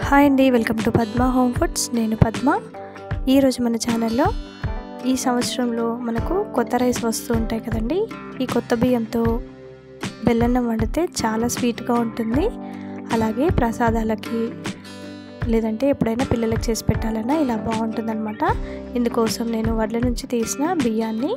hi అండి welcome to Padma home foods నేను పద్మ ఈరోజు మన ఛానల్లో ఈ సంవత్సరంలో మనకు కొత్త రైస్ వస్తూ ఉంటాయి కదండి ఈ కొత్త బియ్యంతో బెల్లన్నం వండితే చాలా స్వీట్గా ఉంటుంది అలాగే ప్రసాదాలకి లేదంటే ఎప్పుడైనా పిల్లలకు చేసి పెట్టాలన్నా ఇలా బాగుంటుందన్నమాట ఇందుకోసం నేను వడ్ల నుంచి తీసిన బియ్యాన్ని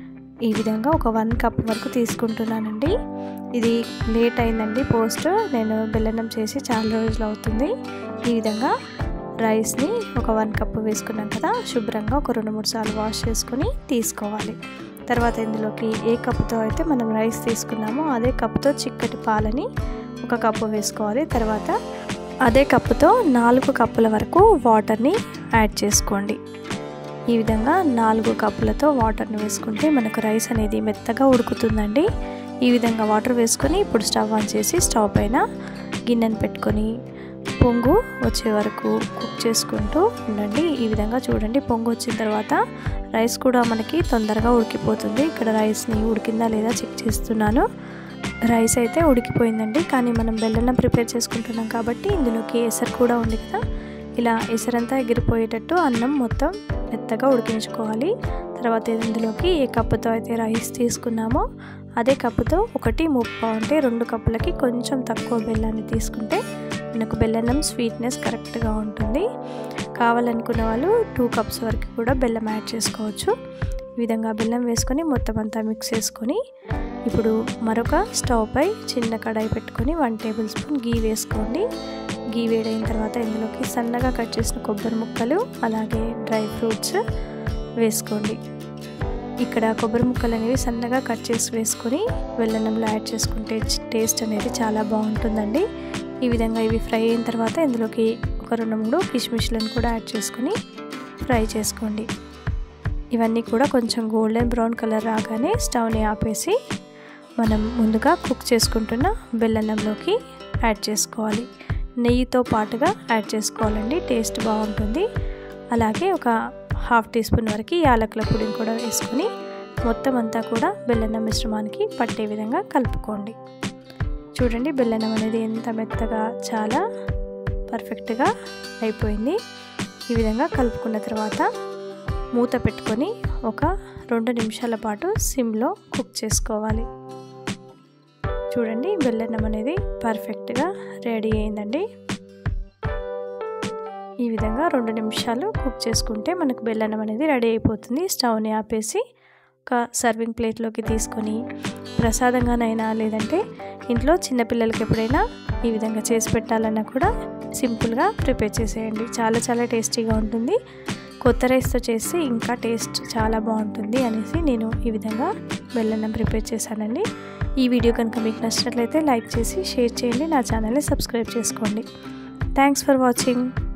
ఈ విధంగా ఒక వన్ కప్ వరకు తీసుకుంటున్నానండి ఇది లేట్ అయిందండి పోస్ట్ నేను బెల్లన్నం చేసి చాలా రోజులు అవుతుంది ఈ విధంగా రైస్ని ఒక వన్ కప్ వేసుకున్నాం కదా శుభ్రంగా ఒక రెండు మూడు సార్లు వాష్ చేసుకొని తీసుకోవాలి తర్వాత ఇందులోకి ఏ కప్పుతో అయితే మనం రైస్ తీసుకున్నామో అదే కప్పుతో చిక్కటి పాలని ఒక కప్పు వేసుకోవాలి తర్వాత అదే కప్పుతో నాలుగు కప్పుల వరకు వాటర్ని యాడ్ చేసుకోండి ఈ విధంగా నాలుగు కప్పులతో వాటర్ని వేసుకుంటే మనకు రైస్ అనేది మెత్తగా ఉడుకుతుందండి ఈ విధంగా వాటర్ వేసుకొని ఇప్పుడు స్టవ్ ఆన్ చేసి స్టవ్ పైన గిన్నెను పెట్టుకొని పొంగు వచ్చే వరకు కుక్ చేసుకుంటూ ఉండండి ఈ విధంగా చూడండి పొంగు వచ్చిన తర్వాత రైస్ కూడా మనకి తొందరగా ఉడికిపోతుంది ఇక్కడ రైస్ని ఉడికిందా లేదా చెక్ చేస్తున్నాను రైస్ అయితే ఉడికిపోయిందండి కానీ మనం బెల్లం ప్రిపేర్ చేసుకుంటున్నాం కాబట్టి ఇందులోకి ఎసరు కూడా ఉంది కదా ఇలా ఎసరంతా ఎగిరిపోయేటట్టు అన్నం మొత్తం మెత్తగా ఉడికించుకోవాలి తర్వాత ఇందులోకి ఏ కప్పుతో అయితే రైస్ తీసుకున్నామో అదే కప్పుతో ఒకటి ముప్ప అంటే రెండు కప్పులకి కొంచెం తక్కువ బెల్లాన్ని తీసుకుంటే మనకు బెల్లన్నం స్వీట్నెస్ కరెక్ట్గా ఉంటుంది కావాలనుకున్న వాళ్ళు టూ కప్స్ వరకు కూడా బెల్లం యాడ్ చేసుకోవచ్చు ఈ విధంగా బెల్లం వేసుకొని మొత్తం అంతా మిక్స్ చేసుకొని ఇప్పుడు మరొక స్టవ్ పై చిన్న కడాయి పెట్టుకొని వన్ టేబుల్ స్పూన్ గీ వేసుకోండి గీ వేడైన తర్వాత ఇందులోకి సన్నగా కట్ చేసిన కొబ్బరి ముక్కలు అలాగే డ్రై ఫ్రూట్స్ వేసుకోండి ఇక్కడ కొబ్బరి ముక్కలు అనేవి సన్నగా కట్ చేసి వేసుకొని వెల్లన్నంలో యాడ్ చేసుకుంటే టేస్ట్ అనేది చాలా బాగుంటుందండి ఈ విధంగా ఇవి ఫ్రై అయిన తర్వాత ఇందులోకి ఒక రెండు మూడు కిష్మిష్లను కూడా యాడ్ చేసుకొని ఫ్రై చేసుకోండి ఇవన్నీ కూడా కొంచెం గోల్డెన్ బ్రౌన్ కలర్ రాగానే స్టవ్ని ఆపేసి మనం ముందుగా కుక్ చేసుకుంటున్న బెల్లన్నంలోకి యాడ్ చేసుకోవాలి నెయ్యితో పాటుగా యాడ్ చేసుకోవాలండి టేస్ట్ బాగుంటుంది అలాగే ఒక హాఫ్ టీ స్పూన్ వరకు యాలకుల పొడిని కూడా వేసుకొని మొత్తం అంతా కూడా బెల్లన్నం మిశ్రమానికి పట్టే విధంగా కలుపుకోండి చూడండి బెల్లన్నం అనేది ఎంత మెత్తగా చాలా పర్ఫెక్ట్గా అయిపోయింది ఈ విధంగా కలుపుకున్న తర్వాత మూత పెట్టుకొని ఒక రెండు నిమిషాల పాటు సిమ్లో కుక్ చేసుకోవాలి చూడండి బెల్లన్నం అనేది పర్ఫెక్ట్గా రెడీ అయిందండి ఈ విధంగా రెండు నిమిషాలు కుక్ చేసుకుంటే మనకు బెల్లన్నం అనేది రెడీ అయిపోతుంది స్టవ్ని ఆపేసి ఒక సర్వింగ్ ప్లేట్లోకి తీసుకొని ప్రసాదంగానైనా లేదంటే ఇంట్లో చిన్నపిల్లలకి ఎప్పుడైనా ఈ విధంగా చేసి పెట్టాలన్నా కూడా సింపుల్గా ప్రిపేర్ చేసేయండి చాలా చాలా టేస్టీగా ఉంటుంది కొత్త రైస్తో చేసి ఇంకా టేస్ట్ చాలా బాగుంటుంది అనేసి నేను ఈ విధంగా బెల్లన్నం ప్రిపేర్ చేశానండి ఈ వీడియో కనుక మీకు నచ్చినట్లయితే లైక్ చేసి షేర్ చేయండి నా ఛానల్ని సబ్స్క్రైబ్ చేసుకోండి థ్యాంక్స్ ఫర్ వాచింగ్